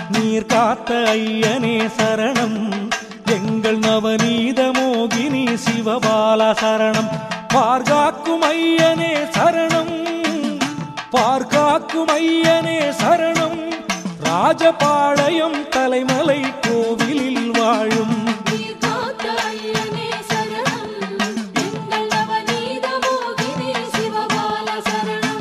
நீர் காத்த ஐயனே சரணம் எங்கள் நவநீத மோகினி சிவபால சரணம் பார்காக்கும் ஐயனே சரணம் பார்காக்கும் ஐயனே சரணம் ராஜபாளையம் தலைமலை கோவிலில் வாழும் நீர் காத்த ஐயனே சரணம் எங்கள் நவநீத மோகினி சிவபால சரணம்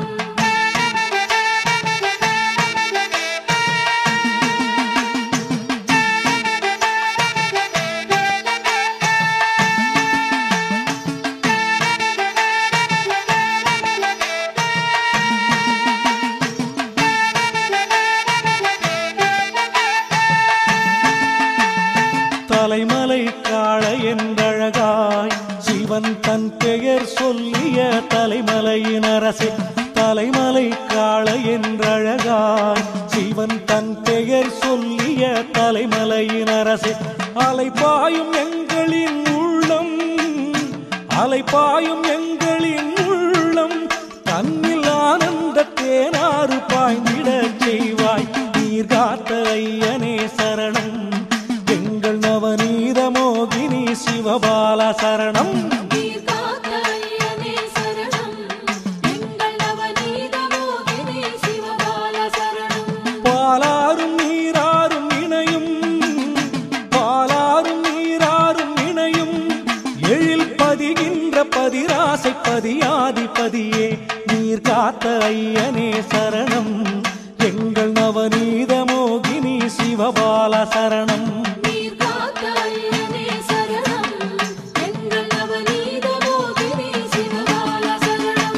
தலைமலை காள என்றழகாய் சிவன் தன் பெயர் சொல்லிய தலைமலையின் அரசே தலைமலை காள என்றழகாய் சிவன் தன் பெயர் சொல்லிய தலைமலையின் அரசே அலைப்பாயும் எங்களின் உள்ளம் அலைப்பாயும் எங்களின் உள்ளம் தன்னில் ஆனந்த தேனாறு பாய்ந்திடச் செய்வாய் நீர் காத்த ஐயனே சரணம் எங்கள் நவநீத மோகினி சிவபால சரணம் நீர் காத்த ஐயனே சரணம் எங்கள் நவநீத மோகினி சிவபால சரணம் பாலாரும் நீராரும் இணையும் பாலாரும் நீராரும் இணையும் எழில் பதிகின்ற பதிராசை பதியாதி பதியே நீர் காத்த ஐயனே சரணம் எங்கள் நவநீத மோகினி சிவபால சரணம் நீர் காத்த ஐயனே சரணம் எங்கள் நவநீத மோகினி சிவபால சரணம்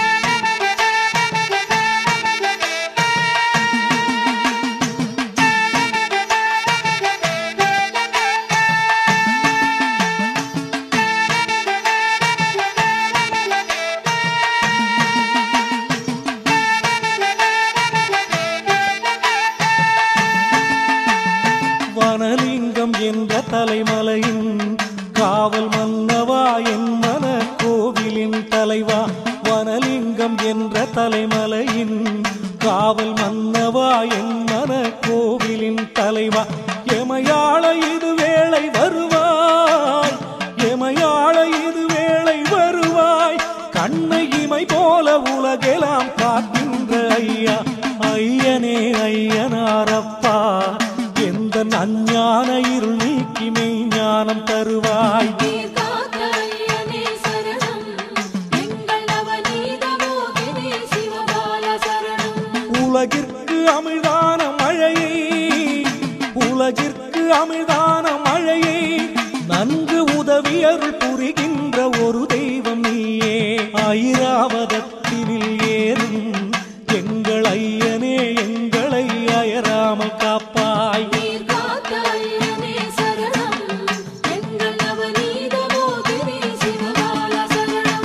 வனலிங்கம் என்ற தலைமலையின் காவல் மன்னவா என் மன கோவிலின் தலைவா வனலிங்கம் என்ற தலைமலையின் காவல் மன்னவா என் மன கோவிலின் தலைவா எமையாள இது வேளை வருவாய் எமையாள இது வேளை வருவாய் கண்ணை இமை போல உலகெல்லாம் காக்கின்ற ஐயா ஐயனே ஐயனாரப்பா எந்த அஞ்ஞான இருள் நீக்கி மெய்ஞானம் தருவாய் நீர் காத்த ஐயனே சரணம் எங்கள் நவநீத மோகினி சிவபால சரணம் உலகிற்கு அமிழ்தான மழையை உலகிற்கு அமிழ்தான மழையை நன்கு உதவி அருள் புரிகின்ற ஒரு தெய்வம் நீயே ஐராவதத்தினில் ஏறும் எங்கள் ஐயனே எங்களை அயராமல் காப்பாய் நீர் காத்த ஐயனே சரணம் எங்கள் நவநீத மோகினி சிவபால சரணம்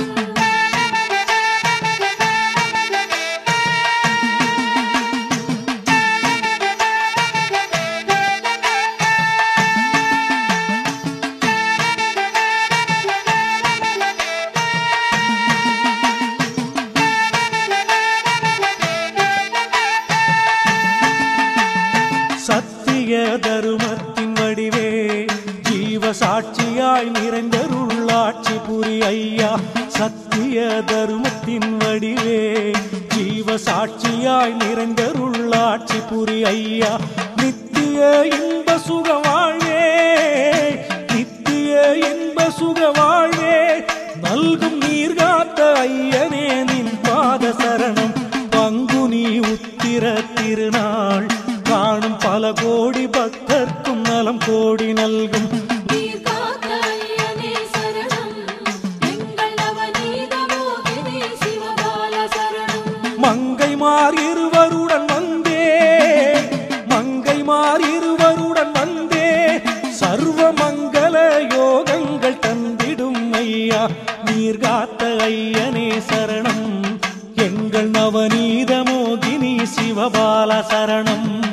சத்திய தருமத்தின் வடிவே ஜீவ சாட்சியாய் நிறைந்தருள்ளாட்சி புரி ஐயா சத்திய தருமத்தின் வடிவே ஜீவ சாட்சியாய் நிறைந்தருள்ளாட்சி புரி ஐயா நித்திய இன்ப சுக வாழ்வே நித்திய இன்ப சுக வாழ்வே நல்கும் நீர்காத்த ஐயனே நின் பாத சரணம் பங்குனி உத்திர திருநாள் காணும் பல கோடி பக்தர்க்கும் நலம் கோடி நல்கும் நீர் காத்த ஐயனே சரணம் எங்கள் நவநீத மோகினி சிவபால சரணம் மங்கைமார் இருவருடன் வந்தே மங்கைமார் இருவருடன் வந்தே சர்வ மங்கள யோகங்கள் தந்திடும் ஐயா நீர் காத்த ஐயனே சரணம் எங்கள் நவநீத மோகினி சிவபால சரணம்